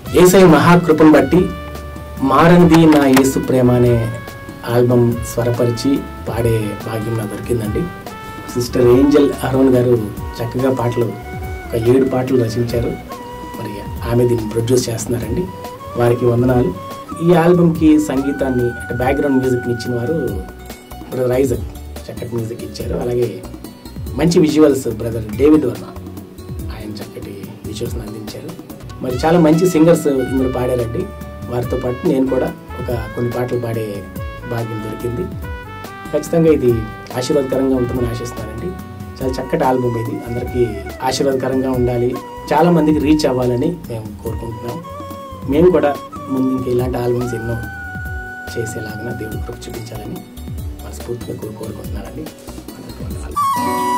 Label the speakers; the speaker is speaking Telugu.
Speaker 1: ఏసై మహాకృపను బట్టి మారంది నా యేసు ప్రేమ అనే ఆల్బమ్ స్వరపరిచి పాడే భాగ్యం నాకు దొరికిందండి సిస్టర్ ఏంజల్ అరుణ్ గారు చక్కగా పాటలు ఒక ఏడు పాటలు రచించారు మరి ఆమె దీన్ని ప్రొడ్యూస్ చేస్తున్నారండి వారికి వందనాలు ఈ ఆల్బమ్కి సంగీతాన్ని అంటే బ్యాక్గ్రౌండ్ మ్యూజిక్ని ఇచ్చిన వారు బ్రదర్ ఐజక్ చక్కటి మ్యూజిక్ ఇచ్చారు అలాగే మంచి విజువల్స్ బ్రదర్ డేవిడ్ వర్మ ఆయన చక్కటి విజువల్స్ని అందించారు మరి చాలా మంచి సింగర్స్ ఇందులో పాడారండి వారితో పాటు నేను కూడా ఒక కొన్ని పాటలు పాడే భాగ్యం దొరికింది ఖచ్చితంగా ఇది ఆశీర్వాదకరంగా ఉంటుందని ఆశిస్తున్నానండి చాలా చక్కటి ఆల్బమ్ ఇది అందరికీ ఆశీర్వాదకరంగా ఉండాలి చాలా మందికి రీచ్ అవ్వాలని మేము కోరుకుంటున్నాం మేము కూడా ముందు ఇంకా ఇలాంటి ఆల్బమ్స్ ఎన్నో చేసేలాగా దేవుడు కృప చూపించాలని మనస్ఫూర్తిగా కోరు- కోరుకుంటున్నానండి అందరికీ వందనాలు